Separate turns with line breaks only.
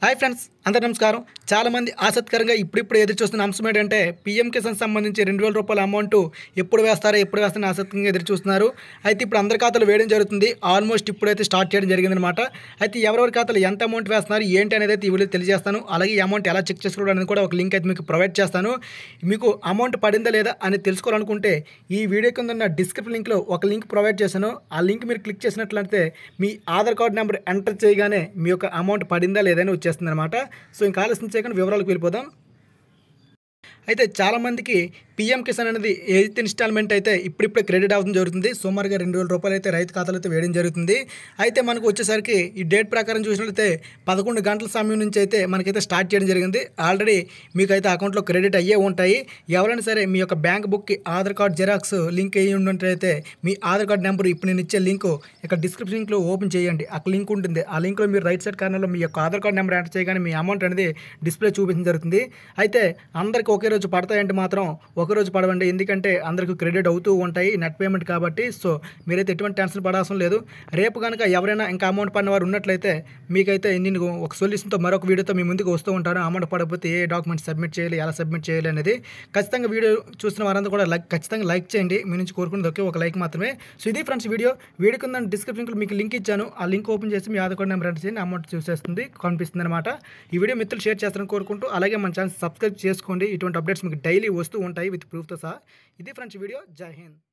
hi friends అందరు నమస్కారం చాలామంది ఆసక్తికరంగా ఇప్పుడిప్పుడు ఎదురు చూస్తున్న అంశం ఏంటంటే పీఎం కిసాన్ సంబంధించి రెండు వేల రూపాయల అమౌంట్ ఎప్పుడు వేస్తారో ఎప్పుడు వేస్తారని ఆసక్తిగా ఎదురు చూస్తున్నారు అయితే ఇప్పుడు అందరి ఖాతాలు వేయడం జరుగుతుంది ఆల్మోస్ట్ ఇప్పుడైతే స్టార్ట్ చేయడం జరిగిందనమాట అయితే ఎవరెవరి ఖాతాలు ఎంత అమౌంట్ వేస్తున్నారు ఏంటి అనేది అయితే ఈ వీడియో తెలియజేస్తాను అలాగే ఈ అమౌంట్ ఎలా చెక్ చేసుకోవడం అనేది కూడా ఒక లింక్ అయితే మీకు ప్రొవైడ్ చేస్తాను మీకు అమౌంట్ పడిందా లేదా అని తెలుసుకోవాలనుకుంటే ఈ వీడియో కింద ఉన్న డిస్క్రిప్షన్ లింక్లో ఒక లింక్ ప్రొవైడ్ చేశాను ఆ లింక్ మీరు క్లిక్ చేసినట్లయితే మీ ఆధార్ కార్డ్ నెంబర్ ఎంటర్ చేయగానే మీ యొక్క అమౌంట్ పడిందా లేదా అని వచ్చేస్తుంది అనమాట సో ఇంకా ఆలస్యం చేయకుండా వివరాలకు వెళ్ళిపోదాం అయితే చాలామందికి పీఎం కిసాన్ అనేది ఎయిత్ ఇన్స్టాల్మెంట్ అయితే ఇప్పుడిప్పుడే క్రెడిట్ అవుతుంది జరుగుతుంది సుమారుగా రెండు వేల రూపాయలు అయితే రైతు ఖాతాలో అయితే వేయడం జరుగుతుంది అయితే మనకు వచ్చేసరికి ఈ డేట్ ప్రకారం చూసినట్లయితే పదకొండు గంటల సమయం నుంచి అయితే మనకైతే స్టార్ట్ చేయడం జరిగింది ఆల్రెడీ మీకైతే అకౌంట్లో క్రెడిట్ అయ్యే ఉంటాయి ఎవరైనా సరే మీ యొక్క బ్యాంక్ బుక్కి ఆధార్ కార్డ్ జెరాక్స్ లింక్ అయ్యి ఉన్నట్లయితే మీ ఆధార్ కార్డ్ నెంబర్ ఇప్పుడు నేను ఇచ్చే లింక్ ఇక్కడ డిస్క్రిప్షన్ లింక్లో ఓపెన్ చేయండి అక్కడ లింక్ ఉంటుంది ఆ లింక్లో మీరు రైట్ సైడ్ కార్నర్లో మీ యొక్క ఆధార్ కార్డ్ నెంబర్ ఎంటర్ చేయగానే మీ అమౌంట్ అనేది డిస్ప్లే చూపించడం జరుగుతుంది అయితే అందరికీ ఒకే రోజు పడతాయంటే మాత్రం ఒక రోజు పడవండి ఎందుకంటే అందరికీ క్రెడిట్ అవుతూ ఉంటాయి నెట్ పేమెంట్ కాబట్టి సో మీరైతే ఎటువంటి టెన్షన్ పడాల్సిన లేదు రేపు కనుక ఎవరైనా ఇంకా అమౌంట్ పడిన వారు ఉన్నట్లయితే మీకైతే నేను ఒక సొల్యూషన్తో మరొక వీడియోతో మీ ముందుకు వస్తూ ఉంటాను అమౌంట్ పడకపోతే ఏ డాక్యుమెంట్స్ సబ్మిట్ చేయాలి ఎలా సబ్మిట్ చేయాలి అనేది ఖచ్చితంగా వీడియో చూసిన వారంతా కూడా లైక్ ఖచ్చితంగా లైక్ చేయండి మీ నుంచి కోరుకునేది ఒకే ఒక లైక్ మాత్రమే సో ఇది ఫ్రెండ్స్ వీడియో వీడియో కింద డిస్క్రిప్షన్లో మీకు లింక్ ఇచ్చాను ఆ లింక్ ఓపెన్ చేసి మీ ఆధార్ కార్డ్ నెంబర్ ఎంటర్ చేయండి అమౌంట్ చూసేస్తుంది కనిపిస్తుంది అనమాట ఈ వీడియో మిత్రులు షేర్ చేస్తారని కోరుకుంటూ అలాగే మన ఛానల్ సబ్స్క్రైబ్ చేసుకోండి ఇటువంటి అప్డేట్స్ మీకు డైలీ వస్తూ ఉంటాయి విత్ ప్రూఫ్తో సహా ఇది ఫ్రెండ్స్ వీడియో జై హింద్